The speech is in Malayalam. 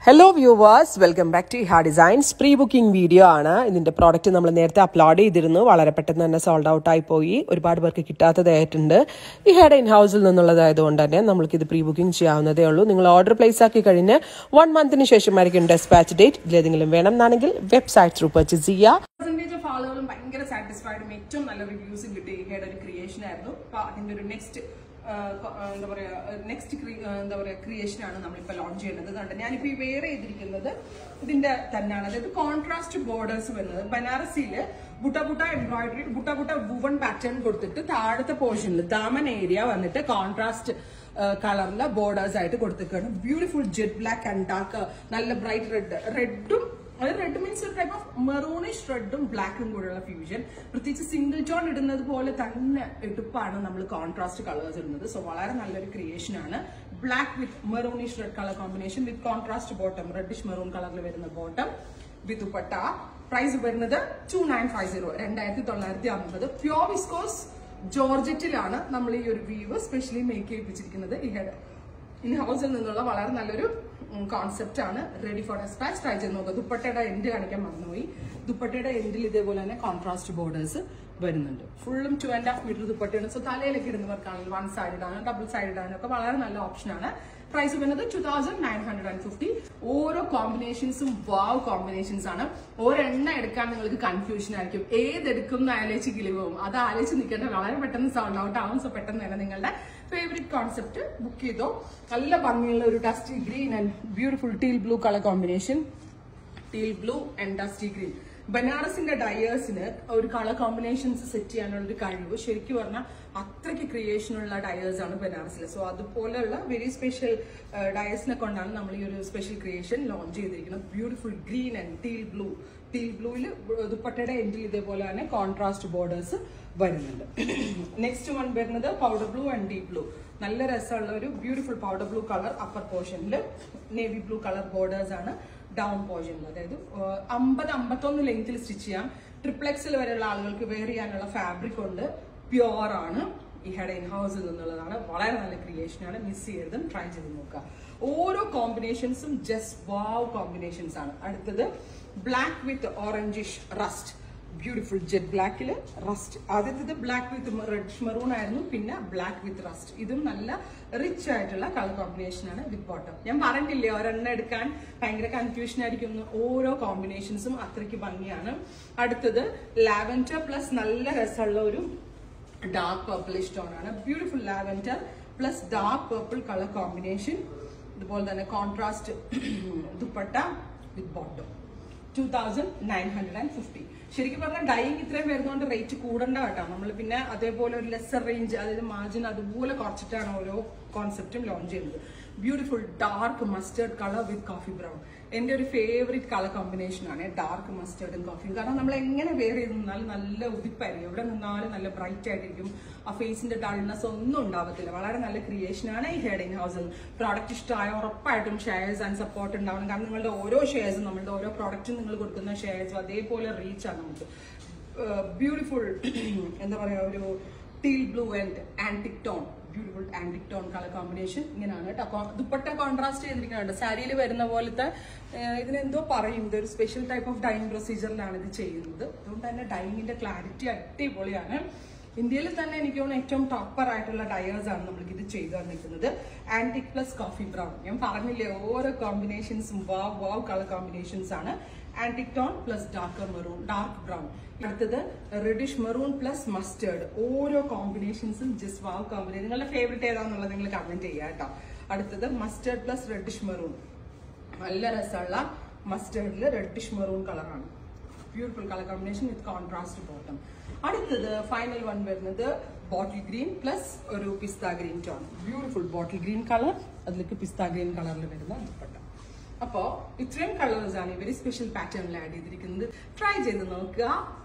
hello viewers welcome back to ഹാ ഡിസൈൻസ് പ്രീ ബുക്കിംഗ് വീഡിയോ ആണ് ഇതിന്റെ പ്രോഡക്റ്റ് നമ്മൾ നേരത്തെ അപ്ലോഡ് ചെയ്തിരുന്നു വളരെ പെട്ടെന്ന് തന്നെ സോൾഡ് ഔട്ട് ആയി പോയി ഒരുപാട് പേർക്ക് കിട്ടാത്തതായിട്ടുണ്ട് ഈ ഹെഡ് ഇൻ ഹൗസിൽ നിന്നുള്ളതായതുകൊണ്ട് തന്നെ നമ്മൾക്ക് ഇത് പ്രീ ബുക്കിംഗ് ചെയ്യാവുന്നതേ ഉള്ളൂ നിങ്ങൾ ഓർഡർ പ്ലേസ് ആക്കി കഴിഞ്ഞ് വൺ മന്തിന് ശേഷമായിരിക്കും ഡെസ്പാച്ച് ഡേറ്റ് ഇതിലേതെങ്കിലും വേണം എന്നാണെങ്കിൽ വെബ്സൈറ്റ് ത്രൂ പർച്ചേസ് ചെയ്യുക പെർസെന്റേജ് ഓഫ് ആളുകളും ഭയങ്കര സാറ്റിസ്ഫൈഡും ഏറ്റവും നല്ല റിവ്യൂസും കിട്ടിയ ഈഹയുടെ ഒരു ക്രിയേഷൻ ആയിരുന്നു അപ്പൊ അതിന്റെ ഒരു നെക്സ്റ്റ് എന്താ പറയാ നെക്സ്റ്റ് എന്താ പറയാ ക്രിയേഷൻ ആണ് നമ്മളിപ്പോ ലോഞ്ച് ചെയ്യുന്നത് കണ്ട് ഞാനിപ്പോ ഈ വെയർ ചെയ്തിരിക്കുന്നത് ഇതിന്റെ തന്നെയാണ് അതായത് കോൺട്രാസ്റ്റ് ബോർഡേഴ്സ് വരുന്നത് ബനാറസിയില് butta butta embroidery butta butta woven pattern കൊടുത്തിട്ട് താഴത്തെ പോർഷനിൽ ദാമൻ ഏരിയ വന്നിട്ട് കോൺട്രാസ്റ്റ് കളറിലെ ബോർഡേഴ്സ് ആയിട്ട് കൊടുത്തിരിക്കുകയാണ് beautiful jet black and dark നല്ല ബ്രൈറ്റ് റെഡ് റെഡും അത് റെഡ് മീൻസ് ഒരു ടൈപ്പ് ഓഫ് മെറൂണിഷ് റെഡും ബ്ലാക്കും കൂടെയുള്ള ഫ്യൂഷൻ പ്രത്യേകിച്ച് സിംഗിൾ ടോൺ ഇടുന്നത് പോലെ തന്നെ എടുപ്പാണ് നമ്മൾ കോൺട്രാസ്റ്റ് കളേഴ്സ് ഇടുന്നത് സോ വളരെ നല്ലൊരു ക്രിയേഷൻ ആണ് black with maroonish red colour combination with contrast bottom reddish maroon കളറിൽ വരുന്ന ബോട്ടം വിത്ത് ദുപ്പട്ട പ്രൈസ് വരുന്നത് ടു നയൻ ഫൈവ് സീറോ രണ്ടായിരത്തി തൊള്ളായിരത്തി അമ്പത് പ്യോർ വിസ്കോസ് ജോർജറ്റിലാണ് നമ്മൾ ഈ ഒരു വീവ് സ്പെഷ്യലി മേക്ക് ചെയ്യിപ്പിച്ചിരിക്കുന്നത് ഈ ഹെഡ് ഇൻ ഹൗസിൽ നിന്നുള്ള വളരെ നല്ലൊരു കോൺസെപ്റ്റ് ആണ് റെഡി ഫോർ ഡെസ്പാച്ച് ട്രൈ ചെയ്ത് നോക്കുക ദുപ്പട്ടയുടെ എൻഡ് കാണിക്കാൻ മറന്നുപോയി ദുപ്പട്ടയുടെ എൻഡിൽ ഇതേപോലെ തന്നെ കോൺട്രാസ്റ്റ് ബോർഡേഴ്സ് വരുന്നുണ്ട് ഫുള്ളും ടു ആൻഡ് ഹാഫ് മീറ്റർ ദുപ്പട്ടയാണ് സോ തലയിലൊക്കെ ഇടുന്നവർക്കാണെങ്കിൽ വൺ സൈഡ് ഇടാനും ഡബിൾ സൈഡ് ഇടാനും ഒക്കെ വളരെ നല്ല ഓപ്ഷനാണ് പ്രൈസ് വരുന്നത് two thousand nine hundred and fifty ഓരോ കോമ്പിനേഷൻസും വാവ് കോമ്പിനേഷൻസ് ആണ് ഒരെണ്ണ എടുക്കാൻ നിങ്ങൾക്ക് കൺഫ്യൂഷൻ ആയിരിക്കും ഏതെടുക്കും എന്ന് ആലോചിച്ച് കിളിവും അത് ആലോചിച്ച് നിൽക്കേണ്ട വളരെ പെട്ടെന്ന് സൗണ്ട് ഔട്ട് ആവും സോ പെട്ടെന്ന് തന്നെ നിങ്ങളുടെ ഫേവറേറ്റ് കോൺസെപ്റ്റ് ബുക്ക് ചെയ്തോ നല്ല ഭംഗിയുള്ള ഒരു dusty green and beautiful teal blue colour combination teal blue and dusty green ബനാറസിന്റെ ഡയേഴ്സിന് ഒരു കളർ കോമ്പിനേഷൻസ് സെറ്റ് ചെയ്യാനുള്ള ഒരു കഴിവ് ശരിക്കും പറഞ്ഞാൽ അത്രയ്ക്ക് ക്രിയേഷൻ ഉള്ള ഡയേഴ്സ് ആണ് ബനാറസിൽ സോ അതുപോലെയുള്ള വെരി സ്പെഷ്യൽ ഡയേഴ്സിനെ കൊണ്ടാണ് നമ്മൾ ഈ ഒരു സ്പെഷ്യൽ ക്രിയേഷൻ ലോഞ്ച് ചെയ്തിരിക്കുന്നത് beautiful green and teal blue teal ബ്ലൂവിൽ ദുപ്പട്ടയുടെ എൻഡിൽ ഇതേപോലെ തന്നെ കോൺട്രാസ്റ്റ് ബോർഡേഴ്സ് വരുന്നുണ്ട് നെക്സ്റ്റ് വൺ വരുന്നത് powder blue and deep blue നല്ല രസമുള്ള ഒരു beautiful powder blue colour upper പോർഷനിൽ നേവി ബ്ലൂ കളർ ബോർഡേഴ്സ് ആണ് ഡൗൺ പോർഷനിൽ അതായത് അമ്പത് അമ്പത്തൊന്ന് ലെങ്ത്തിൽ സ്റ്റിച്ച് ചെയ്യാം ട്രിപ്ലെക്സിൽ വരെയുള്ള ആളുകൾക്ക് വെയർ ചെയ്യാനുള്ള ഫാബ്രിക് ഉണ്ട് പ്യുവർ ആണ് ഈ ഹെഡ് ഇൻ ഹൗസിൽ നിന്നുള്ളതാണ് വളരെ നല്ല ക്രിയേഷൻ ആണ് മിസ് ചെയ്തതും ട്രൈ ചെയ്ത് നോക്കുക ഓരോ കോമ്പിനേഷൻസും ജസ്റ്റ് വാവ് കോമ്പിനേഷൻസ് ആണ് അടുത്തത് black with orangish rust beautiful jet ബ്ലാക്കിൽ റസ്റ്റ് ആദ്യത്തേത് ബ്ലാക്ക് വിത്ത് റെഡ് മെറൂൺ ആയിരുന്നു പിന്നെ ബ്ലാക്ക് വിത്ത് റസ്റ്റ് ഇതും നല്ല റിച്ച് ആയിട്ടുള്ള കളർ കോമ്പിനേഷൻ ആണ് വിത്ത് ബോട്ടം ഞാൻ പറഞ്ഞില്ലേ ഒരെണ്ണം എടുക്കാൻ ഭയങ്കര കൺഫ്യൂഷൻ ആയിരിക്കും ഓരോ കോമ്പിനേഷൻസും അത്രയ്ക്ക് ഭംഗിയാണ് അടുത്തത് ലാവൻഡർ പ്ലസ് നല്ല രസമുള്ള ഒരു ഡാർക്ക് പർപ്പിളിഷ് ടോൺ ആണ് beautiful lavender plus dark purple colour combination ഇതുപോലെ തന്നെ contrast dupatta with bottom two thousand nine hundred and fifty ശരിക്കും പറഞ്ഞാൽ ഡൈയിങ് ഇത്രയും വരുന്നതുകൊണ്ട് റേറ്റ് കൂടണ്ട കേട്ടോ നമ്മൾ പിന്നെ അതേപോലെ ഒരു ലെസർ റേഞ്ച് അതായത് മാർജിൻ അതുപോലെ കുറച്ചിട്ടാണ് ഓരോ കോൺസെപ്റ്റും ലോഞ്ച് ചെയ്യുന്നത് beautiful dark mustard colour with coffee brown എൻ്റെ ഒരു ഫേവറേറ്റ് കളർ കോമ്പിനേഷൻ ആണ് ഡാർക്ക് മസ്റ്റേർഡും കോഫി കാരണം നമ്മൾ എങ്ങനെ വെയർ ചെയ്ത് നിന്നാലും നല്ല ഉദിപ്പായിരിക്കും എവിടെ നിന്നാലും നല്ല ബ്രൈറ്റ് ആയിട്ടിരിക്കും ആ ഫേസിന്റെ ഡൾനെസ് ഒന്നും ഉണ്ടാവത്തില്ല വളരെ നല്ല ക്രിയേഷൻ ആണ് ഈ ഹെഡ് ഇൻ ഹൗസിൽ പ്രോഡക്റ്റ് ഇഷ്ടമായ ഉറപ്പായിട്ടും ഷെയർസ് ആൻഡ് സപ്പോർട്ട് ഉണ്ടാവണം കാരണം നിങ്ങളുടെ ഓരോ ഷെയർസും നമ്മളുടെ ഓരോ പ്രോഡക്റ്റും നിങ്ങൾ കൊടുക്കുന്ന ഷെയർസും അതേപോലെ റീച്ച് ആണ് നമുക്ക് ബ്യൂട്ടിഫുൾ എന്താ പറയാ ഒരു teal blue and antique tone beautiful antique tone colour combination ഇങ്ങനെയാണ് കേട്ടോ ദുപ്പട്ട കോൺട്രാസ്റ്റ് ചെയ്തിരിക്കുന്നുണ്ട് സാരിയിൽ വരുന്ന പോലത്തെ ഇതിനെന്തോ പറയും ഇതൊരു സ്പെഷ്യൽ ടൈപ്പ് ഓഫ് ഡൈയിങ് പ്രൊസീജിയറിലാണ് ഇത് ചെയ്യുന്നത് അതുകൊണ്ട് തന്നെ ഡൈയിങ്ങിന്റെ ക്ലാരിറ്റി അടിപൊളിയാണ് ഇന്ത്യയിൽ തന്നെ എനിക്ക് തോന്നുന്നു ഏറ്റവും ടോപ്പർ ആയിട്ടുള്ള ഡയേഴ്സ് ആണ് നമ്മൾക്ക് ഇത് ചെയ്തു തന്നിരിക്കുന്നത് ആന്റിക് പ്ലസ് കോഫി ബ്രൗൺ ഞാൻ പറഞ്ഞില്ലേ ഓരോ കോമ്പിനേഷൻസും വാവ് വാവ് കളർ കോമ്പിനേഷൻസ് ആണ് antique tone plus darker maroon dark brown അടുത്തത് റെഡിഷ് മെറൂൺ പ്ലസ് മസ്റ്റേർഡ് ഓരോ കോമ്പിനേഷൻസും ജസ്റ്റ് വാവ് കോമ്പിനേഷൻ നിങ്ങളുടെ ഫേവറേറ്റ് ഏതാണെന്നുള്ളത് നിങ്ങൾ കമന്റ് ചെയ്യുക കേട്ടോ അടുത്തത് മസ്റ്റേർഡ് പ്ലസ് റെഡിഷ് മെറൂൺ നല്ല രസമുള്ള മസ്റ്റേർഡിൽ റെഡിഷ് മെറൂൺ കളറാണ് beautiful colour combination with contrast bottom അടുത്തത് ഫൈനൽ വൺ വരുന്നത് ബോട്ടിൽ ഗ്രീൻ പ്ലസ് ഒരു pista green tone beautiful bottle green colour അതിലേക്ക് പിസ്ത ഗ്രീൻ കളറിൽ വരുന്ന ദുപ്പട്ട അപ്പോ ഇത്രയും കളേഴ്സ് ആണ് ഇവര് സ്പെഷ്യൽ പാറ്റേണിൽ ആഡ് ചെയ്തിരിക്കുന്നത് ട്രൈ ചെയ്ത് നോക്കുക